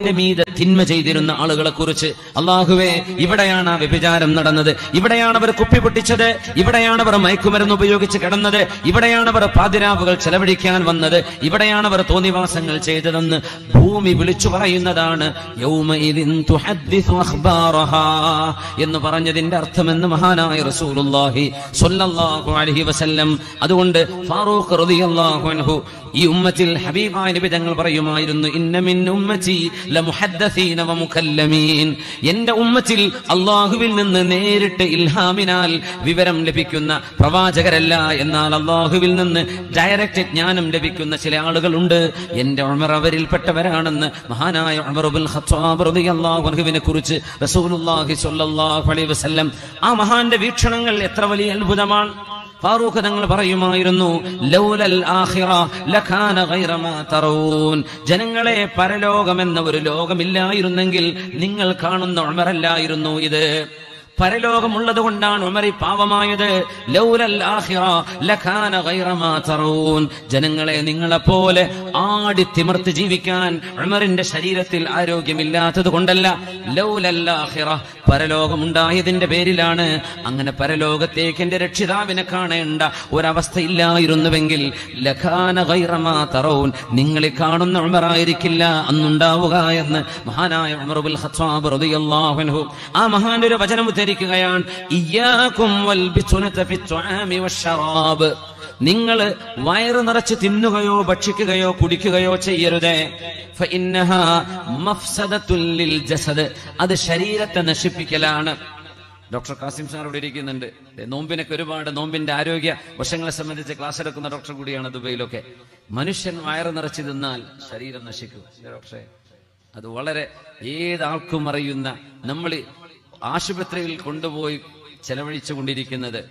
എന്റെ മീതെ തിന്മ ചെയ്തിരുന്ന ആളുകളെ കുറിച്ച് അള്ളാഹുവേ ഇവിടെയാണ് ആ വ്യഭിചാരം നടന്നത് ഇവിടെയാണ് അവർ കുപ്പി പൊട്ടിച്ചത് ഇവിടെയാണ് അവർ മയക്കുമരുന്ന് ഉപയോഗിച്ച് കിടന്നത് ഇവിടെയാണ് അവർ പാതിരാവുകൾ ചെലവഴിക്കാൻ വന്നത് ഇവിടെയാണ് അവർ തോന്നിവാസങ്ങൾ ചെയ്തതെന്ന് ഭൂമി വിളിച്ചു പറയുന്നതാണ് യൗമഇദിൻ തുഹദ്ദിസു അഖ്ബാറഹാ എന്ന് പറഞ്ഞതിന്റെ അർത്ഥമെന്ന് മഹാനായ റസൂലുള്ളാഹി സ്വല്ലല്ലാഹു അലൈഹി വസല്ലം അതുകൊണ്ട് ഫാറൂഖ് റളിയല്ലാഹു അൻഹു ഈ ഉമ്മത്തിൽ ഹബീബായ നബി തങ്ങൾ പറയുമായിരുന്നു ഇന്ന മിൻ ഉമ്മത്തി ലമുഹദ്ദസീന വമുകല്ലമീൻ എന്റെ ഉമ്മത്തിൽ അള്ളാഹുവിൽ നിന്ന് നേരിട്ട് ഇൽഹാമിനാൽ വിവരം ലഭിക്കുന്ന പ്രവാചകരല്ല എന്നാൽ അള്ളാഹുവിൽ നിന്ന് ഡയറക്റ്റ് ജ്ഞാനം ലഭിക്കുന്ന ചില ആളുകളുണ്ട് എന്റെ ഉമർ അവരിൽപ്പെട്ടവരാണെന്ന് മഹാനായ ഉമറുബുൽ ഖത്താബ് റളിയല്ലാഹു അൻഹുവിനെ കുറിച്ച് റസൂലുള്ളാഹി സ്വല്ലല്ലാഹു അലൈഹി വസല്ലം ആ മഹാന്റെ വീക്ഷണങ്ങൾ എത്ര വലിയ അത്ഭുതമാണ് ഫാറൂഖ് തങ്ങൾ പറയുമായിരുന്നു ലൗലൽ ആഖിറ ലഖാന ഗൈറ മാ തറൂൻ ജനങ്ങളെ പരലോകമെന്ന ഒരു ലോകമില്ലായിരുന്നെങ്കിൽ നിങ്ങൾ കാണുന്ന ഉമറല്ലായിരുന്നു ഇത് പരലോകമുള്ളത് കൊണ്ടാണ് ഉമറി പാവമായത് ലൗലൽ ആഖിറ ലഖാന ഗൈറ മാ തറൂൻ ജനങ്ങളെ നിങ്ങളെപ്പോലെ ആടി തിമിർത്ത് ജീവിക്കാൻ ഉമറിന്റെ ശരീരത്തിൽ ആരോഗ്യമില്ലാത്തത് കൊണ്ടല്ല ലൗലൽ ആഖിറ പരലോകമുണ്ടായതിന്റെ പേരിലാണ് അങ്ങനെ പരലോകത്തേക്ക് എന്റെ രക്ഷിതാവിനെ കാണേണ്ട ഒരവസ്ഥ ഇല്ലായിരുന്നുവെങ്കിൽ ലഖാന ഗൈറ മാ തറൂൻ നിങ്ങളെ കാണുന്ന ഉമറായിരിക്കില്ല അന്നുണ്ടാവുക എന്ന് മഹാനായ ഉമറുൽ ഖത്താബ് റളിയല്ലാഹു അൻഹു ആ മഹാന്റെ ഒരു വചനം ഉദ്ധരിക്കുകയാണ് ഇയ്യാകും വൽ ബിത്സുനത ഫിത്ത്വാമി വശറാബ് നിങ്ങൾ വയറ് നിറച്ച് തിന്നുകയോ ഭക്ഷിക്കുകയോ കുടിക്കുകയോ ചെയ്യരുതേ ഫഇന്നഹാ മഫ്സദത്തുൽ ലിൽ ജസദ് അത് ശരീരത്തെ നശിപ്പിക്കലാണ് ഡോക്ടർ കാസിം സാർ ഇവിടെ ഇരിക്കുന്നുണ്ട് ദേ, നോമ്പിനൊക്കെ ഒരുപാട് നോമ്പിന്റെ ആരോഗ്യ വശങ്ങളെ സംബന്ധിച്ച് ക്ലാസ് എടുക്കുന്ന ഡോക്ടർ കൂടിയാണ് ദുബൈയിലൊക്കെ മനുഷ്യൻ വയറ് നിറച്ച് തിന്നാൽ ശരീരം നശിക്കും ഇല്ലേ ഡോക്ടറെ അത് വളരെ ഏതാൾക്കും അറിയുന്ന നമ്മൾ ആശുപത്രിയിൽ കൊണ്ടുപോയി ചെലവഴിച്ചു കൊണ്ടിരിക്കുന്നത്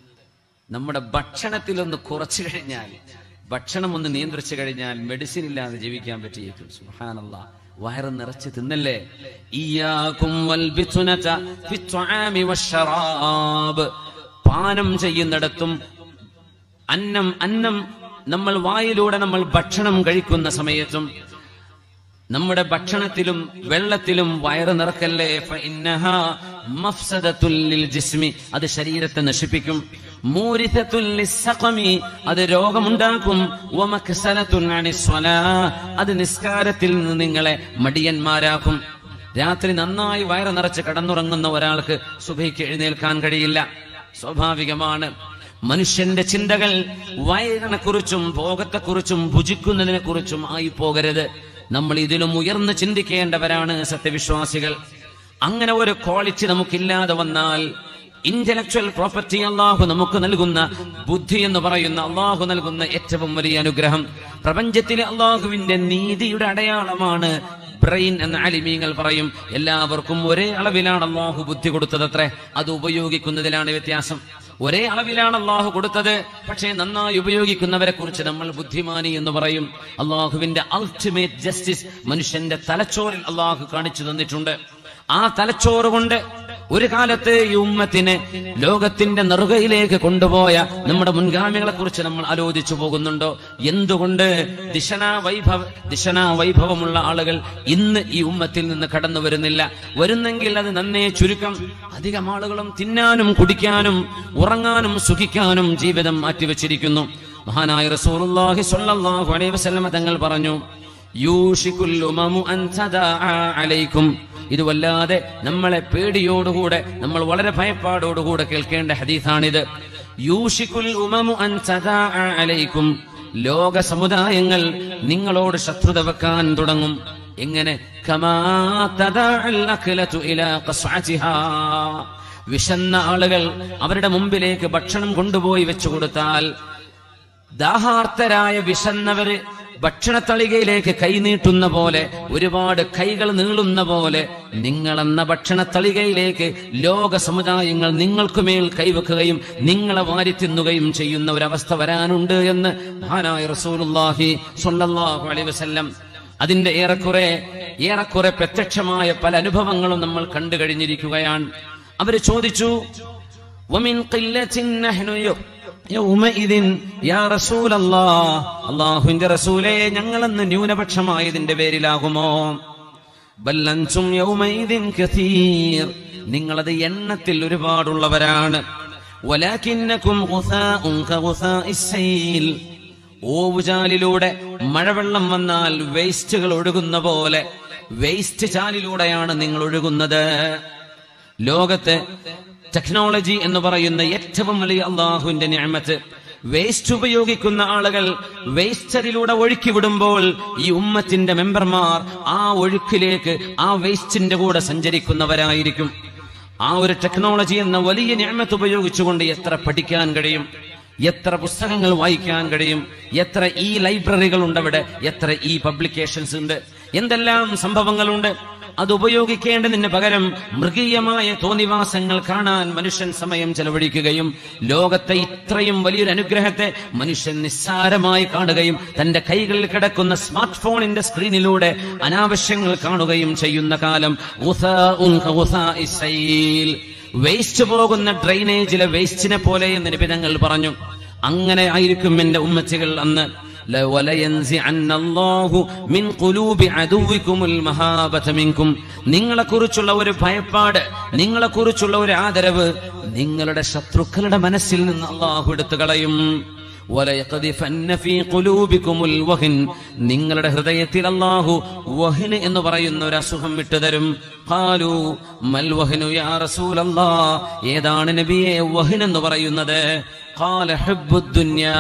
നമ്മുടെ ഭക്ഷണത്തിലൊന്ന് കുറച്ചു കഴിഞ്ഞാൽ ഭക്ഷണം ഒന്ന് നിയന്ത്രിച്ചു കഴിഞ്ഞാൽ മെഡിസിൻ ഇല്ലാതെ ജീവിക്കാൻ പറ്റിയേക്കും സുഹാനല്ല വയറ് നിറച്ച് തിന്നല്ലേ ഇയ്യാകും വൽ ബിത്സുനത ഫിത്ത്വാമി വശറാബ് പാനം ചെയ്യുന്നിടത്തും അന്നം അന്നം നമ്മൾ വായിലൂടെ നമ്മൾ ഭക്ഷണം കഴിക്കുന്ന സമയത്തും നമ്മുടെ ഭക്ഷണത്തിലും വെള്ളത്തിലും വയറ് നിറക്കല്ലേ ഫഇന്നഹാ മഫ്സദത്തുൽ ലിൽ ജിസ്മി അത് ശരീരത്തെ നശിപ്പിക്കും മൂരിഥത്തുൽ ലിസ്സഖമി അത് രോഗമുണ്ടാക്കും വമക്സലത്തുൻ അനിസ്വലാ അത് നിസ്കാരത്തിൽ നിന്ന് നിങ്ങളെ മടിയന്മാരാക്കും രാത്രി നന്നായി വയറ് നിറച്ച് കടന്നുറങ്ങുന്ന ഒരാൾക്ക് സുബൈക്ക് എഴുന്നേൽക്കാൻ കഴിയില്ല സ്വാഭാവികമാണ് മനുഷ്യന്റെ ചിന്തകൾ വയറിനെ കുറിച്ചും ഭോഗത്തെക്കുറിച്ചും ഭുജിക്കുന്നതിനെ കുറിച്ചും ആയി പോകരുത് നമ്മൾ ഇതിലും ഉയർന്ന് ചിന്തിക്കേണ്ടവരാണ് സത്യവിശ്വാസികൾ അങ്ങനെ ഒരു ക്വാളിറ്റി നമുക്കില്ലാതെ വന്നാൽ ഇന്റലക്ച്വൽ പ്രോപ്പർട്ടി അള്ളാഹു നമുക്ക് നൽകുന്ന ബുദ്ധി എന്ന് പറയുന്ന അള്ളാഹു നൽകുന്ന ഏറ്റവും വലിയ അനുഗ്രഹം പ്രപഞ്ചത്തിലെ അള്ളാഹുവിന്റെ നീതിയുടെ അടയാളമാണ് ബ്രെയിൻ എന്ന അലിമീങ്ങൾ പറയും എല്ലാവർക്കും ഒരേ അളവിലാണ് അള്ളാഹു ബുദ്ധി കൊടുത്തതത്രേ അത് ഉപയോഗിക്കുന്നതിലാണ് വ്യത്യാസം ഒരേ അളവിലാണ് അള്ളാഹു കൊടുത്തത് പക്ഷേ നന്നായി ഉപയോഗിക്കുന്നവരെ കുറിച്ച് നമ്മൾ ബുദ്ധിമാനി എന്ന് പറയും അള്ളാഹുവിന്റെ അൾട്ടിമേറ്റ് ജസ്റ്റിസ് മനുഷ്യന്റെ തലച്ചോറിൽ അള്ളാഹു കാണിച്ചു തന്നിട്ടുണ്ട് ആ തലച്ചോറ് കൊണ്ട് ഒരു കാലത്ത് ഈ ഉമ്മത്തിനെ ലോകത്തിന്റെ നെറുകയിലേക്ക് കൊണ്ടുപോയ നമ്മുടെ മുൻഗാമികളെ കുറിച്ച് നമ്മൾ ആലോചിച്ചു പോകുന്നുണ്ടോ എന്തുകൊണ്ട് ദിശനാ വൈഭവ ദിശനാ വൈഭവമുള്ള ആളുകൾ ഇന്ന് ഈ ഉമ്മത്തിൽ നിന്ന് കടന്നു വരുന്നില്ല വരുന്നെങ്കിൽ അത് നന്നേ ചുരുക്കം അധികം ആളുകളും തിന്നാനും കുടിക്കാനും ഉറങ്ങാനും സുഖിക്കാനും ജീവിതം മാറ്റിവെച്ചിരിക്കുന്നു മഹാനായ റസൂലുള്ളാഹി സ്വല്ലല്ലാഹു അലൈഹി വസല്ലമ തങ്ങൾ പറഞ്ഞു യൂഷിക്കുൽ ഉമമു അൻ തദാഅ അലൈക്കും ഇത് വല്ലാതെ നമ്മളെ പേടിയോടുകൂടെ നമ്മൾ വളരെ ഭയപ്പാടോടുകൂടെ കേൾക്കേണ്ട ഹദീസാണിത് യൂഷിക്കുൽ ഉമമു അൻ തദാഅ അലൈക്കും ലോക സമുദായങ്ങൾ നിങ്ങളോട് ശത്രുത വെക്കാൻ തുടങ്ങും എങ്ങനെ കമാ തദാഅൽ അഖ്ലതു ഇലാ ഖസ്അതിഹാ വിശന്ന ആളുകൾ അവരുടെ മുമ്പിലേക്ക് ഭക്ഷണം കൊണ്ടുപോയി വെച്ചു കൊടുത്താൽ ദാഹാർത്തരായ വിശന്നവര് ഭക്ഷണത്തളികയിലേക്ക് കൈനീട്ടുന്ന പോലെ ഒരുപാട് കൈകൾ നീളുന്ന പോലെ നിങ്ങളെന്ന ഭക്ഷണത്തളികയിലേക്ക് ലോക സമുദായങ്ങൾ നിങ്ങൾക്കുമേൽ കൈവെക്കുകയും നിങ്ങളെ വാരി തിന്നുകയും ചെയ്യുന്ന ഒരവസ്ഥ വരാനുണ്ട് എന്ന് മഹാനായ റസൂലുള്ളാഹി സ്വല്ലല്ലാഹു അലൈഹി വസല്ലം അതിന്റെ ഏറെക്കുറെ ഏറെക്കുറെ പ്രത്യക്ഷമായ പല അനുഭവങ്ങളും നമ്മൾ കണ്ടു കഴിഞ്ഞിരിക്കുകയാണ് അവര് ചോദിച്ചു ومن قلة نحن يومئذ يا رسول الله അള്ളാഹുവിന്റെ റസൂലെ ഞങ്ങളെന്ന് ന്യൂനപക്ഷമായതിന്റെ പേരിലാകുമോ ബൽ അൻതും യൗമൈദിൻ കസീർ നിങ്ങളത് എണ്ണത്തിൽ ഒരുപാടുള്ളവരാണ് വലാകിന്നകും ഗുസാഉൻ കഗുസാഇസ് സൈൽ ഓവുചാലിലൂടെ മഴവെള്ളം വന്നാൽ വേസ്റ്റുകൾ ഒഴുകുന്ന പോലെ വേസ്റ്റ് ചാലിലൂടെയാണ് നിങ്ങൾ ഒഴുകുന്നത് ലോകത്ത് ടെക്നോളജി എന്ന് പറയുന്ന ഏറ്റവും വലിയ അള്ളാഹുവിന്റെ ഞാമത്ത് വേസ്റ്റ് ഉപയോഗിക്കുന്ന ആളുകൾ വേസ്റ്ററിലൂടെ ഒഴുക്കി വിടുമ്പോൾ ഈ ഉമ്മത്തിന്റെ മെമ്പർമാർ ആ ഒഴുക്കിലേക്ക് ആ വേസ്റ്റിന്റെ കൂടെ സഞ്ചരിക്കുന്നവരായിരിക്കും ആ ഒരു ടെക്നോളജി എന്ന വലിയ ഞാമത്ത് ഉപയോഗിച്ചുകൊണ്ട് എത്ര പഠിക്കാൻ കഴിയും എത്ര പുസ്തകങ്ങൾ വായിക്കാൻ കഴിയും എത്ര ഈ ലൈബ്രറികൾ ഉണ്ട് അവിടെ എത്ര ഈ പബ്ലിക്കേഷൻസ് ഉണ്ട് എന്തെല്ലാം സംഭവങ്ങളുണ്ട് അത് ഉപയോഗിക്കേണ്ടതിന് പകരം മൃഗീയമായ തോന്നിവാസങ്ങൾ കാണാൻ മനുഷ്യൻ സമയം ചെലവഴിക്കുകയും ലോകത്തെ ഇത്രയും വലിയൊരു അനുഗ്രഹത്തെ മനുഷ്യൻ നിസ്സാരമായി കാണുകയും തന്റെ കൈകളിൽ കിടക്കുന്ന സ്മാർട്ട് ഫോണിന്റെ സ്ക്രീനിലൂടെ അനാവശ്യങ്ങൾ കാണുകയും ചെയ്യുന്ന കാലം ഗുസാഉൻ കഗുസാഇസ് സൈൽ. വേസ്റ്റ് പോകുന്ന ഡ്രെയിനേജിലെ വേസ്റ്റിനെ പോലെ എന്ന് നിബിധങ്ങൾ പറഞ്ഞു അങ്ങനെ ആയിരിക്കും എന്റെ ഉമ്മച്ചികൾ അന്ന് لَوَلَيَنزِعَنَّ اللَّهُ مِنْ قُلُوبِ عَدُوِّكُمُ الْمَهَابَةَ مِنْكُمْ നിങ്ങളെക്കുറിച്ചുള്ള ഒരു ഭയപ്പാട് നിങ്ങളെക്കുറിച്ചുള്ള ഒരു ആദരവ് നിങ്ങളുടെ ശത്രുക്കളുടെ മനസ്സിൽ നിന്ന് അള്ളാഹു എടുത്തു കളയും وَلَيَقْذِفَنَّ فِي قُلُوبِكُمُ الْوَهْنَ നിങ്ങളുടെ ഹൃദയത്തിൽ അല്ലാഹു വഹ്ന് എന്ന് പറയുന്ന ഒരു അസുഖം വിട്ടുതരും ഖാലു മൽ വഹ്നു യാ റസൂലല്ലാഹ് ഏതാണ് നബിയെ വഹ്ൻ എന്ന് പറയുന്നത് ഖാല ഹുബ്ബുദ് ദുനിയാ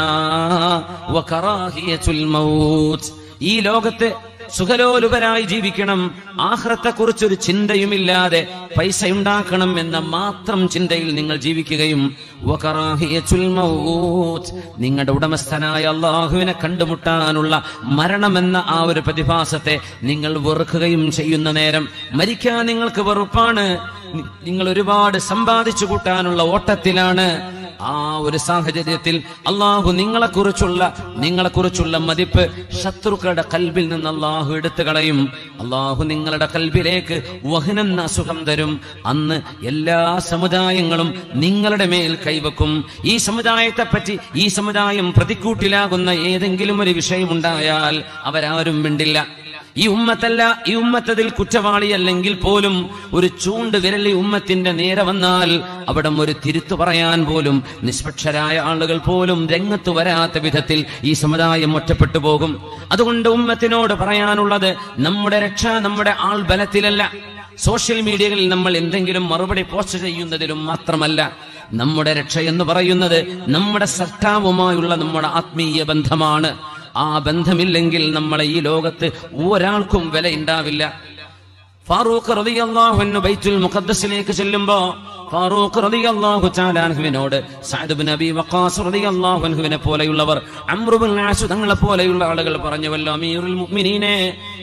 വകറാഹിയത്തുൽ മൗത്ത് ഈ ലോകത്ത് സുഖലോലുപരായി ജീവിക്കണം ആഹ്റത്തെക്കുറിച്ചൊരു ചിന്തയുമില്ലാതെ പൈസ ഉണ്ടാക്കണം എന്ന മാത്രം ചിന്തയിൽ നിങ്ങൾ ജീവിക്കുകയും വകറാഹിയത്തുൽ മൗത്ത് നിങ്ങളുടെ ഉടമസ്ഥനായ അള്ളാഹുവിനെ കണ്ടുമുട്ടാനുള്ള മരണമെന്ന ആ ഒരു പ്രതിഭാസത്തെ നിങ്ങൾ വെറുക്കുകയും ചെയ്യുന്ന നേരം മരിക്കാൻ നിങ്ങൾക്ക് വെറുപ്പാണ് നി- നിങ്ങൾ ഒരുപാട് സമ്പാദിച്ചു കൂട്ടാനുള്ള ഓട്ടത്തിലാണ് ആ ഒരു സാഹചര്യത്തിൽ അള്ളാഹു നിങ്ങളെക്കുറിച്ചുള്ള നിങ്ങളെക്കുറിച്ചുള്ള മതിപ്പ് ശത്രുക്കളുടെ കൽബിൽ നിന്ന് അള്ളാഹു എടുത്തു കളയും അള്ളാഹു നിങ്ങളുടെ കൽബിലേക്ക് വഹനെന്ന അസുഖം തരും അന്ന് എല്ലാ സമുദായങ്ങളും നിങ്ങളുടെ മേൽ കൈവക്കും ഈ സമുദായത്തെ പറ്റി ഈ സമുദായം പ്രതിക്കൂട്ടിലാകുന്ന ഏതെങ്കിലും ഒരു വിഷയമുണ്ടായാൽ അവരാരും മിണ്ടില്ല ഈ ഉമ്മത്തല്ല ഈ ഉമ്മത്തതിൽ കുറ്റവാളിയല്ലെങ്കിൽ പോലും ഒരു ചൂണ്ട് വിരൽ ഈ ഉമ്മത്തിന്റെ നേരെ വന്നാൽ അവിടെ ഒരു തിരുത്തു പറയാൻ പോലും നിഷ്പക്ഷരായ ആളുകൾ പോലും രംഗത്ത് വരാത്ത വിധത്തിൽ ഈ സമുദായം ഒറ്റപ്പെട്ടു പോകും അതുകൊണ്ട് ഉമ്മത്തിനോട് പറയാനുള്ളത് നമ്മുടെ രക്ഷ നമ്മുടെ ആൾ ബലത്തിലല്ല സോഷ്യൽ മീഡിയകളിൽ നമ്മൾ എന്തെങ്കിലും മറുപടി പോസ്റ്റ് ചെയ്യുന്നതിലും മാത്രമല്ല നമ്മുടെ രക്ഷ എന്ന് പറയുന്നത് നമ്മുടെ സൃഷ്ടാവുമായുള്ള നമ്മുടെ ആത്മീയ ബന്ധമാണ് ആ ബന്ധമില്ലെങ്കിൽ നമ്മളെ ഈ ലോകത്ത് ഒരാൾക്കും വില ഉണ്ടാവില്ല ഫാറൂഖ് റളിയല്ലാഹു അൻഹു ബൈത്തുൽ മുഖദ്ദസിലേക്ക് ചെല്ലുമ്പോ ഫാറൂഖ് റളിയല്ലാഹു തആല അൻഹുവിനോട് സഅദ് ഇബ്നു അബി വഖാസ് റളിയല്ലാഹു അൻഹുവിനെ പോലെയുള്ളവർ അംറു ബിൻ ആസ് തങ്ങളെ പോലെയുള്ള ആളുകൾ പറഞ്ഞുവല്ലോ അമീറുൽ മുഅ്മിനീനെ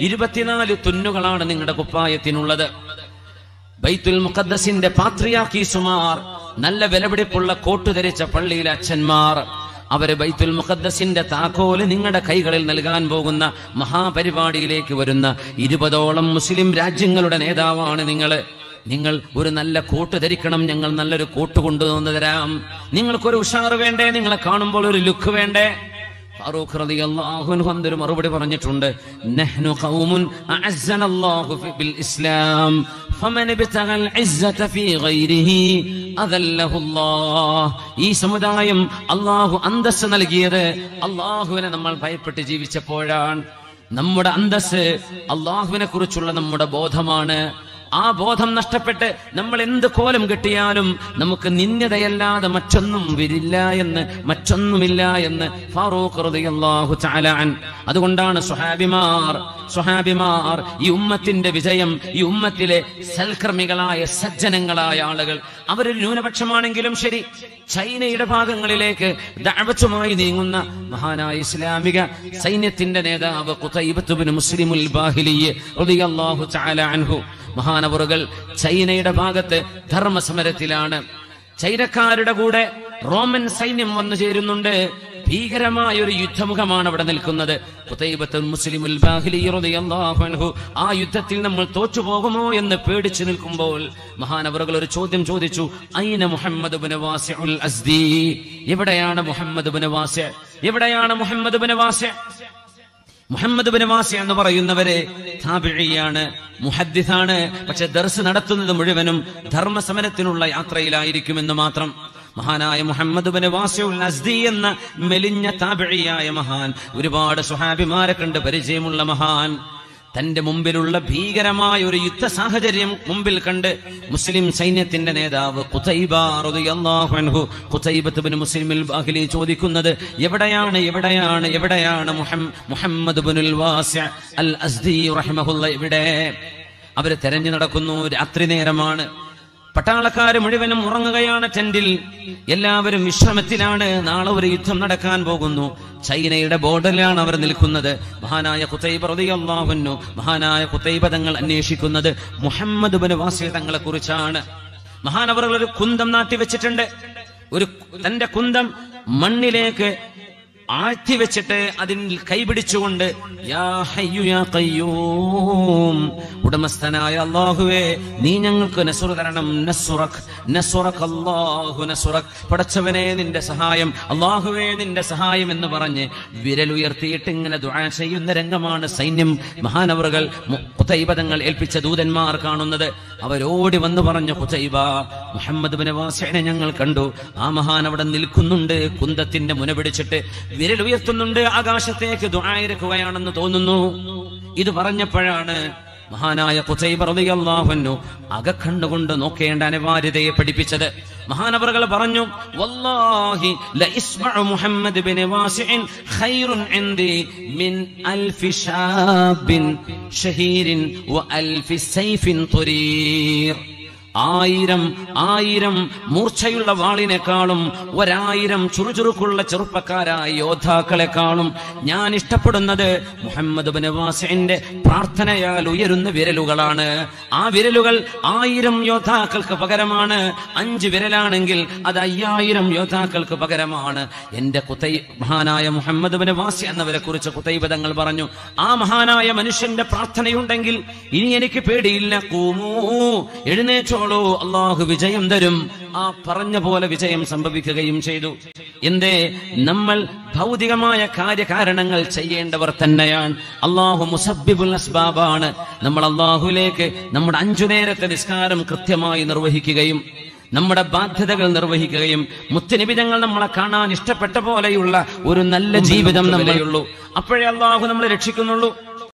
24 തുന്നുകളാണ് നിങ്ങളുടെ കുപ്പായത്തിനുള്ളത് ബൈത്തുൽ മുഖദ്ദസിന്റെ പാത്രിയാക്കീസുമാർ നല്ല വിലപിടിപ്പുള്ള കോട്ട് ധരിച്ച പള്ളിയിലെ അച്ഛന്മാർ അവര് ബൈത്തുൽ മുഖദ്ദസിന്റെ താക്കോല് നിങ്ങളുടെ കൈകളിൽ നൽകാൻ പോകുന്ന മഹാപരിപാടിയിലേക്ക് വരുന്ന ഇരുപതോളം മുസ്ലിം രാജ്യങ്ങളുടെ നേതാവാണ് നിങ്ങള് നിങ്ങൾ ഒരു നല്ല കോട്ട് ധരിക്കണം ഞങ്ങൾ നല്ലൊരു കോട്ട് കൊണ്ടുവന്നു തരാം നിങ്ങൾക്കൊരു ഉഷാറ് വേണ്ടേ നിങ്ങളെ കാണുമ്പോൾ ഒരു ലുക്ക് വേണ്ടേ ഫാറൂഖ് റളിയല്ലാഹു അൻഹു എന്തൊരു മറുപടി പറഞ്ഞിട്ടുണ്ട് നഹ്നു ഖൗമുൻ അഅസ്സനല്ലാഹു ഫി- ബിൽ ഇസ്ലാം ഫമൻ ഇബ്തഗൽ ഇസ്സത ഫീ ഗൈരിഹി അദല്ലഹു അല്ലാഹ് ഈ സമുദായം അല്ലാഹു അന്തസ്സ് നൽകിയത് അല്ലാഹുവിനെ നമ്മൾ ഭയപ്പെട്ട് ജീവിച്ചപ്പോഴാണ് നമ്മുടെ അന്തസ്സ് അള്ളാഹുവിനെ കുറിച്ചുള്ള നമ്മുടെ ബോധമാണ് ആ ബോധം നഷ്ടപ്പെട്ട് നമ്മൾ എന്ത് കോലം കെട്ടിയാലും നമുക്ക് നിന്യതയല്ലാതെ മറ്റൊന്നും വരില്ല എന്ന് മറ്റൊന്നുമില്ല എന്ന് ഫാറൂഖ് റളിയല്ലാഹു തആല അൻ അതുകൊണ്ടാണ് സ്വഹാബിമാർ സ്വഹാബിമാർ ഈ ഉമ്മത്തിന്റെ വിജയം ഈ ഉമ്മത്തിലെ സൽക്കർമ്മികളായ സജ്ജനങ്ങളായ ആളുകൾ അവരൊരു ന്യൂനപക്ഷമാണെങ്കിലും ശരി ചൈനയുടെ ഭാഗങ്ങളിലേക്ക് ദഅവത്തുമായി നീങ്ങുന്ന മഹാനായ ഇസ്ലാമിക സൈന്യത്തിന്റെ നേതാവ് ഖുതൈബത്തുബ്നു മുസ്ലിമുൽ ബാഹിലി റളിയല്ലാഹു തആല അൻഹു മഹാനവറുകൾ ചൈനയുടെ ഭാഗത്ത് ധർമ്മസമരത്തിലാണ് ചൈനക്കാരുടെ കൂടെ റോമൻ സൈന്യം വന്നു ചേരുന്നുണ്ട് ഭീകരമായ ഒരു യുദ്ധമുഖമാണ് അവിടെ നിൽക്കുന്നത് ഖുതൈബത്തുൽ മുസ്ലിമുൽ ബാഹിലി റളിയല്ലാഹു അൻഹു ആ യുദ്ധത്തിൽ നമ്മൾ തോറ്റുപോകുമോ എന്ന് പേടിച്ചു നിൽക്കുമ്പോൾ മഹാനവറുകൾ ഒരു ചോദ്യം ചോദിച്ചു ഐന മുഹമ്മദ് ഇബ്നു വാസിഉൽ അസ്ദി എവിടെയാണ് മുഹമ്മദ് ഇബ്നു വാസി എവിടെയാണ് Muhammad ibn Wasi Muhammad bin Wasi എന്ന് പറയുന്നവരെ താബിഴിയാണ് മുഹദ്ദിസാണ് പക്ഷെ ദർസ് നടത്തുന്നത് മുഴുവനും ധർമ്മസമരത്തിനുള്ള യാത്രയിലായിരിക്കുമെന്ന് മാത്രം മഹാനായ മുഹമ്മദ് ബിൻ വാസിഉൽ അസ്ദി എന്ന മെലിഞ്ഞ താബിഴിയായ മഹാൻ ഒരുപാട് സുഹാബിമാരെ കണ്ട് പരിചയമുള്ള മഹാൻ തന്റെ മുമ്പിലുള്ള ഭീകരമായ ഒരു യുദ്ധ സാഹചര്യം മുമ്പിൽ കണ്ട് മുസ്ലിം സൈന്യത്തിന്റെ നേതാവ് ഖുതൈബ റളിയല്ലാഹു അൻഹു ഖുതൈബത്ത് ബിൻ മുസ്ലിമിൽ ബാഹിലി ചോദിക്കുന്നത് എവിടെയാണ് എവിടെയാണ് എവിടെയാണ് മുഹം- മുഹമ്മദ് ബിനുൽ വാസി അൽ അസ്ദി റഹിമഹുല്ല എവിടെ അവര് തെരഞ്ഞു നടക്കുന്നു രാത്രി നേരമാണ് പട്ടാളക്കാര് മുഴുവനും ഉറങ്ങുകയാണ് ടെന്റിൽ എല്ലാവരും വിശ്രമത്തിലാണ് നാളെ ഒരു യുദ്ധം നടക്കാൻ പോകുന്നു ചൈനയുടെ ബോർഡറിലാണ് അവർ നിൽക്കുന്നത് മഹാനായ കുത്തൈബ റളിയല്ലാഹുവിനു മഹാനായ കുത്തൈബ തങ്ങൾ അന്വേഷിക്കുന്നത് മുഹമ്മദ് ബിൻ വാസി തങ്ങളെ കുറിച്ചാണ് മഹാനവറുകൾ ഒരു കുന്തം നാട്ടി വെച്ചിട്ടുണ്ട് ഒരു തന്റെ കുന്തം മണ്ണിലേക്ക് ആഴ്ത്തി വെച്ചിട്ട് അതിൽ കൈപിടിച്ചുകൊണ്ട് യാ ഹയ്യു യാ ഖയ്യൂം ഉടമസ്ഥനായ അല്ലാഹുവേ നീ ഞങ്ങൾക്ക് നസുറ തരണം നസുറക് നസുറക് അല്ലാഹു നസുറക് പടച്ചവനെ നിന്റെ സഹായം അല്ലാഹുവേ നിന്റെ സഹായം എന്ന് പറഞ്ഞ് വിരലുയർത്തിയിട്ട് ഇങ്ങനെ ദുആ ചെയ്യുന്ന രംഗമാണ് സൈന്യം മഹാനവറുകൾ കുതൈബതങ്ങൾ ഏൽപ്പിച്ച ദൂതന്മാർ കാണുന്നത് അവരോടി വന്ന് പറഞ്ഞു കുതൈബ മുഹമ്മദ് ബിൻ വാസിനെ ഞങ്ങൾ കണ്ടു ആ മഹാൻ അവിടെ നിൽക്കുന്നുണ്ട് കുന്തത്തിന്റെ മുന പിടിച്ചിട്ട് വിരൽ ഉയർത്തുന്നുണ്ട് ആകാശത്തേക്ക് ദുആയിരക്കുകയാണെന്ന് തോന്നുന്നു ഇത് പറഞ്ഞപ്പോഴാണ് മഹാനായ കുതൈബ റളിയല്ലാഹുവിനു അകക്കണ്ണുകൊണ്ട് നോക്കേണ്ട അനിവാര്യതയെ പഠിപ്പിച്ചത് മഹാനവറുകൾ പറഞ്ഞു വല്ലാഹി ലഇസ്മഉ മുഹമ്മദ് ബിൻ വാസിഇൻ ഖൈറുൻ ഇൻദി മിൻ അൽഫി ശാബിൻ ഷഹീരിൻ വ അൽഫി സൈഫിൻ തുരീർ ആയിരം ആയിരം മൂർച്ചയുള്ള വാളിനേക്കാളും ഒരായിരം ചുറുചുറുക്കുള്ള ചെറുപ്പക്കാരായ യോദ്ധാക്കളെക്കാളും ഞാൻ ഇഷ്ടപ്പെടുന്നത് മുഹമ്മദ് ബിൻ വാസിന്റെ പ്രാർത്ഥനയാൽ ഉയരുന്ന വിരലുകളാണ് ആ വിരലുകൾ ആയിരം യോദ്ധാക്കൾക്ക് പകരമാണ് അഞ്ച് വിരലാണെങ്കിൽ അത് അയ്യായിരം യോദ്ധാക്കൾക്ക് പകരമാണ് എന്റെ കുത്തൈ മഹാനായ മുഹമ്മദ് ബിൻ വാസി എന്നവരെ കുറിച്ച് കുത്തൈബതങ്ങൾ പറഞ്ഞു ആ മഹാനായ മനുഷ്യന്റെ പ്രാർത്ഥനയുണ്ടെങ്കിൽ ഇനി എനിക്ക് പേടിയില്ല കൂമൂ എഴുന്നേറ്റോളൂ അള്ളാഹു വിജയം തരും ആ പറഞ്ഞ പോലെ വിജയം സംഭവിക്കുകയും ചെയ്തു എന്തേ നമ്മൾ ഭൗതികമായ കാര്യകാരണങ്ങൾ ചെയ്യേണ്ടവർ തന്നെയാണ് അള്ളാഹു മുസബിബുൽ അസ്ബാബാണ് നമ്മൾ അള്ളാഹുലേക്ക് നമ്മുടെ അഞ്ചു നേരത്തെ നിസ്കാരം കൃത്യമായി നിർവഹിക്കുകയും നമ്മുടെ ബാധ്യതകൾ നിർവഹിക്കുകയും മുത്തനിബിതങ്ങൾ നമ്മളെ കാണാൻ ഇഷ്ടപ്പെട്ട പോലെയുള്ള ഒരു നല്ല ജീവിതം നമ്മളെയുള്ളൂ അപ്പോഴേ അള്ളാഹു നമ്മളെ രക്ഷിക്കുന്നുള്ളൂ